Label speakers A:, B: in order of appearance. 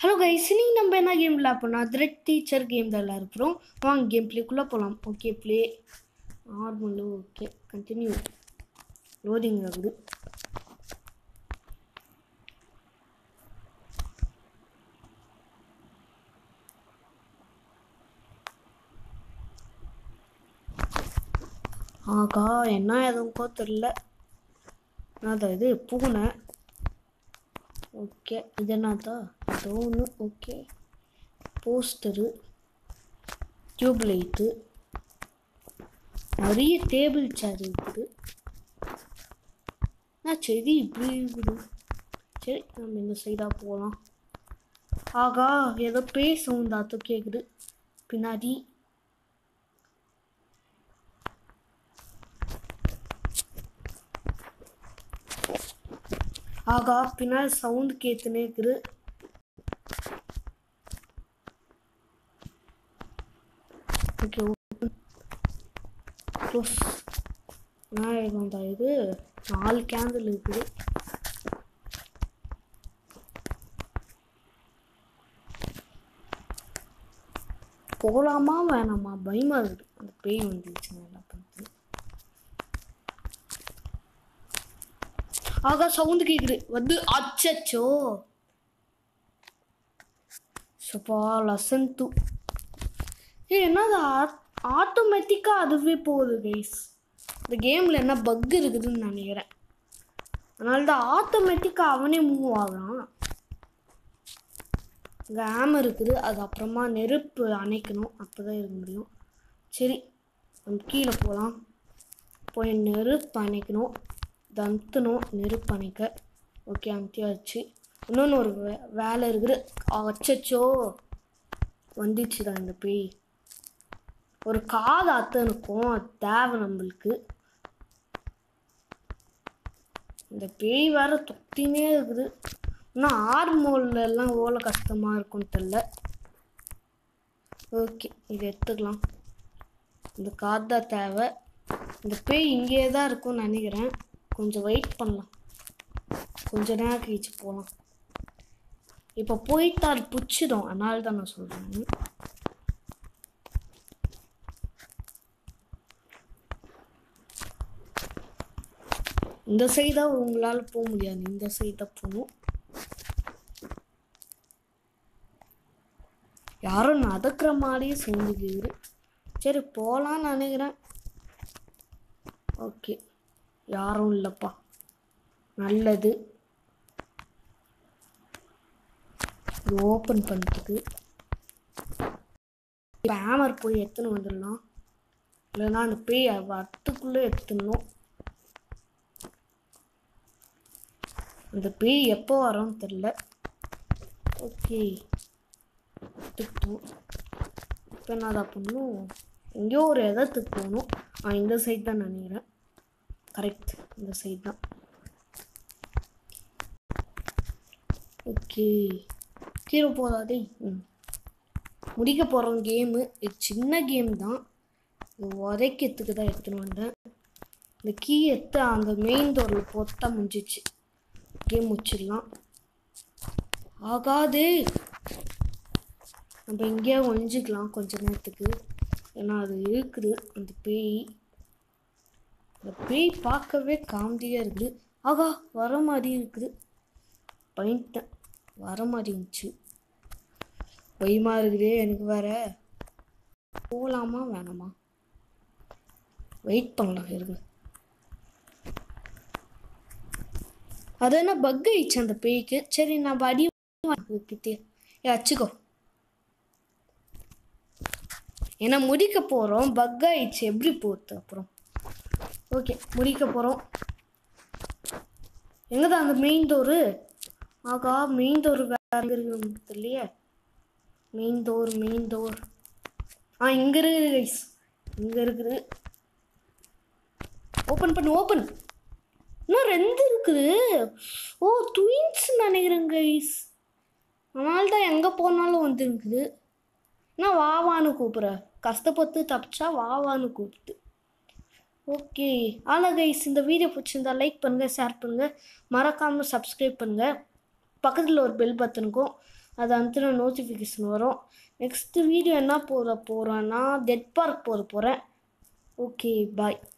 A: hello guys இன்னைக்கு நம்ம என்ன கேம் விளையாட போனால் த்ரெட் டீச்சர் கேம் தான் இருக்கிறோம் வாங்க கேம் ப்ளேக்குள்ளே போகலாம் okay play normal okay continue loading ஆகுது ஆகா என்ன எதுவும்க்கோ தெரில என்னதான் இது பூனை ஓகே இது என்னதா ஏதோ ஒன்று ஓகே போஸ்டரு டியூப் லைட்டு நிறைய டேபிள் சேர் இருக்குது என்ன சரி இப்படி இருக்குது சரி நம்ம இந்த சைடாக போகலாம் ஆகா ஏதோ பேய் சவுண்ட் அது கேட்குது பின்னாடி ஆகா பின்னாடி சவுண்ட் கேத்துனே இருக்குது ஓகே க்ளோஸ் விநாயகம் தான் இது நாலு கேண்டில் இருக்குது போகலாமா வேணாமா பயமா இருக்குது அந்த பேய் வந்துச்சுன்னா என்ன பண்ணுறது ஆகா சவுண்டு கேக்குது வந்து அச்சச்சோ சப்பா லசன் டூ ஏ என்னது ஆட்டோமேட்டிக்காக அதுவே போகுது கைஸ் இந்த கேமில் என்ன பக் இருக்குதுன்னு நினைக்கிறேன் அதனால தான் ஆட்டோமேட்டிக்காக அவனே மூவ் ஆகுறான் இங்கே ஆம் இருக்குது அது அப்புறமா நெருப்பு அணைக்கணும் அப்போ தான் இருக்க முடியும் சரி நம்ம கீழே போகலாம் போய் நெருப்பு அணைக்கணும் இது அமுத்தணும் நெருப்பு அணைக்க ஓகே அமுத்தியாச்சு இன்னொன்று ஒரு வே வேலை இருக்குது அச்சச்சோ வந்துச்சு தான் இந்த பேய் ஒரு காது அத்தனுக்கும் அது தேவை நம்மளுக்கு இந்த பேய் வேற தொத்தினே இருக்குது இன்னும் ஆர்மோல்ல எல்லாம் ஓல கஷ்டமாக இருக்கும்னு தெரில ஓகே இதை எடுத்துக்கலாம் இந்த காது தான் தேவை இந்த பேய் இங்கேயே தான் இருக்கும்னு நினைக்கிறேன் கொஞ்சம் வெயிட் பண்ணலாம் கொஞ்ச நேரம் கழிச்சு போகலாம் இப்போ போயிட்டு அது பிடிச்சிடும் அதனால தான் நான் சொல்கிறேன் இந்த சைடாக உங்களால் போக முடியாது இந்த சைடாக போகணும் யாரும் நடக்கிற மாதிரியே சேர்ந்துக்குது சரி போகலான்னு நினைக்கிறேன் ஓகே யாரும் இல்லைப்பா நல்லது இது ஓப்பன் பண்ணுறதுக்கு இப்போ ஹேமர் போய் எத்தனை வந்துடலாம் இல்லைன்னா அந்த பேய் வரத்துக்குள்ளே எடுத்துடணும் அந்த பேய் எப்போ வரோன்னு தெரில ஓகே எடுத்துக்கிட்டோம் இப்போ என்னதான் பண்ணணும் எங்கேயோ ஒரு இடத்துக்கு போகணும் ஆ இந்த சைட் தான் நினைக்கிறேன் கரெக்ட் இந்த சைட் தான் ஓகே கீழே போதாதே ம் முடிக்க போகிறோம் கேமு இது சின்ன கேம் தான் இது உதைக்கிறதுக்கு தான் எடுத்துன்னு வந்தேன் இந்த கீ எடுத்து அந்த மெயின் டோரில் போட்டா முடிஞ்சிச்சு கேம் முடிச்சிடலாம் ஆகாது நம்ம எங்கேயா ஒழிஞ்சிக்கலாம் கொஞ்ச நேரத்துக்கு ஏன்னா அது இருக்குது அந்த பேய் அந்த பேய் பார்க்கவே காமெடியாக இருக்குது ஆகா வர மாதிரி இருக்குது பயன்ட்டேன் வர மாதிரி இருந்துச்சு பயமாக இருக்குதே எனக்கு வேற போகலாமா வேணாமா வெயிட் பண்ணலாம் இருங்க அது என்ன பக் ஆயிடுச்சு அந்த பேய்க்கு சரி நான் அடி கிட்டே ஏ அச்சுக்கோ ஏன்னா முடிக்க போகிறோம் பக் ஆயிடுச்சு எப்படி போகுது அப்புறம் ஓகே முடிக்க போகிறோம் எங்கே தான் அந்த மெயின் டோரு ஆகா மெயின் டோர் வேறு இருக்கு தெரியலையே மெயின் டோர் மெயின் டோர் ஆ இங்கே இருக்குது கைஸ் இங்கே இருக்குது ஓப்பன் பண்ணு ஓப்பன் இன்னும் ரெண்டு இருக்குது ஓ ட்வின்ஸ் நினைக்கிறேன் கைஸ் அதனால தான் எங்கே போனாலும் வந்துருக்குது நான் வாவான்னு கூப்பிட்ற கஷ்டப்பட்டு தப்பிச்சா வாவான்னு கூப்பிட்டு ஓகே ஆனால் கைஸ் இந்த வீடியோ பிடிச்சிருந்தா லைக் பண்ணுங்கள் ஷேர் பண்ணுங்கள் மறக்காமல் சப்ஸ்கிரைப் பண்ணுங்கள் பக்கத்தில் ஒரு பெல் பட்டனுக்கும் அது அனுத்துன நோட்டிஃபிகேஷன் வரும் நெக்ஸ்ட்டு வீடியோ என்ன போட போகிறேன்னா டெட் பார்க் போட போகிறேன் ஓகே பாய்